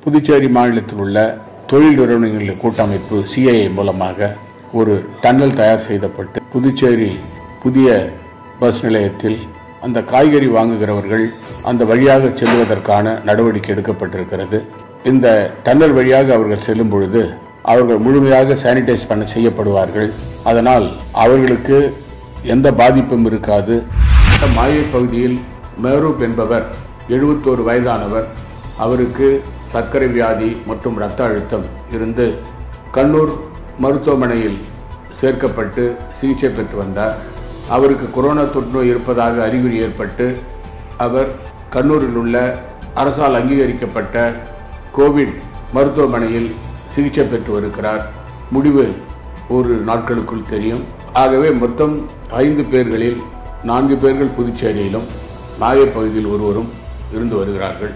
புதுச்சேரி மாநிலத்தில் உள்ள தொழில் நிறுவனங்களின் கூட்டமைப்பு சிஐஏ மூலமாக ஒரு டன்னல் தயார் செய்யப்பட்டு புதுச்சேரி புதிய பஸ் நிலையத்தில் அந்த காய்கறி வாங்குகிறவர்கள் அந்த வழியாக செல்வதற்கான நடவடிக்கை எடுக்கப்பட்டிருக்கிறது இந்த டன்னல் வழியாக அவர்கள் செல்லும் பொழுது அவர்கள் முழுமையாக சானிடைஸ் பண்ண செய்யப்படுவார்கள் அதனால் அவர்களுக்கு எந்த பாதிப்பும் இருக்காது மாயை பகுதியில் மேரூப் என்பவர் எழுபத்தோரு வயதானவர் அவருக்கு சர்க்கரை வியாதி மற்றும் இரத்த அழுத்தம் இருந்து கண்ணூர் மருத்துவமனையில் சேர்க்கப்பட்டு சிகிச்சை பெற்று வந்தார் அவருக்கு கொரோனா தொற்றுநோய் இருப்பதாக அறிகுறி ஏற்பட்டு அவர் கண்ணூரில் உள்ள அரசால் அங்கீகரிக்கப்பட்ட கோவிட் மருத்துவமனையில் சிகிச்சை பெற்று வருகிறார் முடிவு ஒரு நாட்களுக்குள் தெரியும் ஆகவே மொத்தம் ஐந்து பேர்களில் நான்கு பேர்கள் புதுச்சேரியிலும் நாகை பகுதியில் ஒருவரும் இருந்து வருகிறார்கள்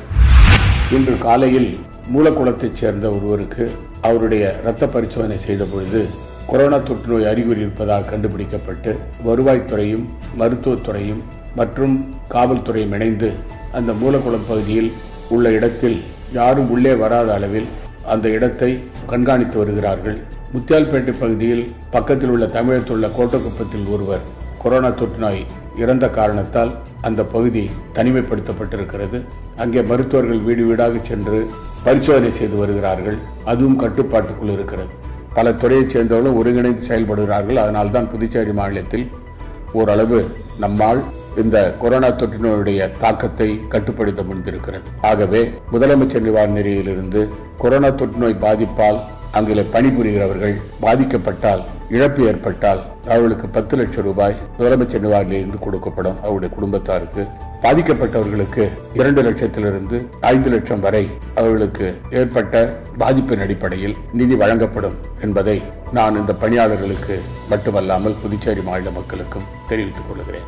இன்று காலையில் மூலக்குளத்தைச் சேர்ந்த ஒருவருக்கு அவருடைய இரத்த பரிசோதனை செய்த பொழுது கொரோனா தொற்றுநோய் அறிகுறி இருப்பதாக கண்டுபிடிக்கப்பட்டு வருவாய்த்துறையும் மருத்துவத்துறையும் மற்றும் காவல்துறையும் இணைந்து அந்த மூலக்குளம் பகுதியில் உள்ள இடத்தில் யாரும் உள்ளே வராத அளவில் அந்த இடத்தை கண்காணித்து வருகிறார்கள் முத்தியால்பேட்டை பகுதியில் பக்கத்தில் உள்ள தமிழகத்தில் உள்ள கோட்டக்குப்பத்தில் ஒருவர் கொரோனா தொற்றுநோய் இறந்த காரணத்தால் அந்த பகுதி தனிமைப்படுத்தப்பட்டிருக்கிறது அங்கே மருத்துவர்கள் வீடு வீடாக சென்று பரிசோதனை செய்து வருகிறார்கள் அதுவும் கட்டுப்பாட்டுக்குள் இருக்கிறது பல துறையைச் சேர்ந்தவர்களும் ஒருங்கிணைந்து செயல்படுகிறார்கள் அதனால்தான் புதுச்சேரி மாநிலத்தில் ஓரளவு நம்மால் இந்த கொரோனா தொற்றினுடைய தாக்கத்தை கட்டுப்படுத்த முடிந்திருக்கிறது ஆகவே முதலமைச்சர் நிவாரண நிதியிலிருந்து கொரோனா தொற்றுநோய் பாதிப்பால் அங்கே பணிபுரிகிறவர்கள் பாதிக்கப்பட்டால் இழப்பு ஏற்பட்டால் அவர்களுக்கு பத்து லட்சம் ரூபாய் முதலமைச்சர் நிவாரணத்திலிருந்து கொடுக்கப்படும் அவருடைய குடும்பத்தாருக்கு பாதிக்கப்பட்டவர்களுக்கு இரண்டு லட்சத்திலிருந்து ஐந்து லட்சம் வரை அவர்களுக்கு ஏற்பட்ட பாதிப்பின் அடிப்படையில் நிதி வழங்கப்படும் என்பதை நான் இந்த பணியாளர்களுக்கு மட்டுமல்லாமல் புதுச்சேரி மாநில மக்களுக்கும் தெரிவித்துக் கொள்கிறேன்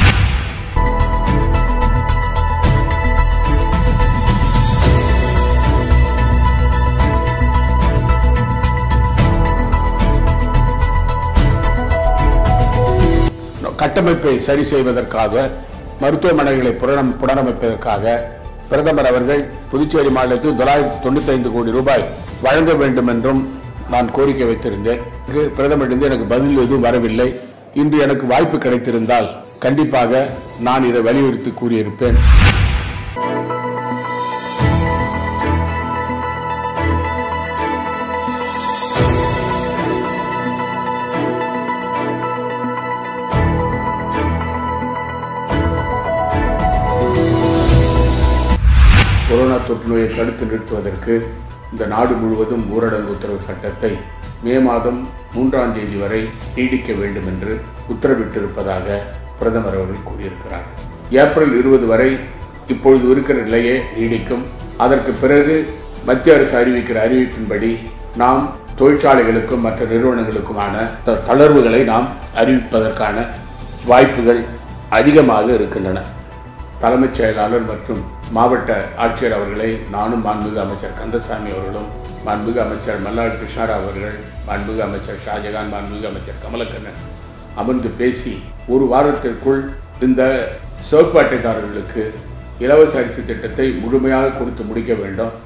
கட்டமைப்பை சரி செய்வதற்காக மருத்துவமனைகளை புனரம் புனரமைப்பதற்காக பிரதமர் அவர்கள் புதுச்சேரி மாநிலத்தில் தொள்ளாயிரத்தி தொண்ணூத்தி ஐந்து கோடி ரூபாய் வழங்க வேண்டும் என்றும் நான் கோரிக்கை வைத்திருந்தேன் இதுக்கு பிரதமரிடம் எனக்கு பதில் எதுவும் வரவில்லை இன்று எனக்கு வாய்ப்பு கிடைத்திருந்தால் கண்டிப்பாக நான் இதை வலியுறுத்தி கூறியிருப்பேன் கொரோனா தொற்று நோயை தடுத்து நிறுத்துவதற்கு இந்த நாடு முழுவதும் ஊரடங்கு உத்தரவு சட்டத்தை மே மாதம் மூன்றாம் தேதி வரை நீடிக்க வேண்டும் என்று உத்தரவிட்டிருப்பதாக பிரதமர் அவர்கள் கூறியிருக்கிறார் ஏப்ரல் இருபது வரை இப்பொழுது இருக்கிற நிலையே நீடிக்கும் அதற்கு பிறகு மத்திய அரசு அறிவிக்கிற அறிவிப்பின்படி நாம் தொழிற்சாலைகளுக்கும் மற்ற நிறுவனங்களுக்குமான த- தளர்வுகளை நாம் அறிவிப்பதற்கான வாய்ப்புகள் அதிகமாக இருக்கின்றன தலைமைச் செயலாளர் மற்றும் மாவட்ட ஆட்சியர் அவர்களை நானும் மாண்புமிகு அமைச்சர் கந்தசாமி அவர்களும் மாண்புமிகு அமைச்சர் மல்லாடி கிருஷ்ணாராவ் அவர்கள் மாண்புமிகு அமைச்சர் ஷாஜகான் மாண்புமிகு அமைச்சர் கமலக்கண்ணன் அமர்ந்து பேசி ஒரு வாரத்திற்குள் இந்த சிவப்பு அட்டைதாரர்களுக்கு இலவச அரிசி திட்டத்தை முழுமையாக கொடுத்து முடிக்க வேண்டும்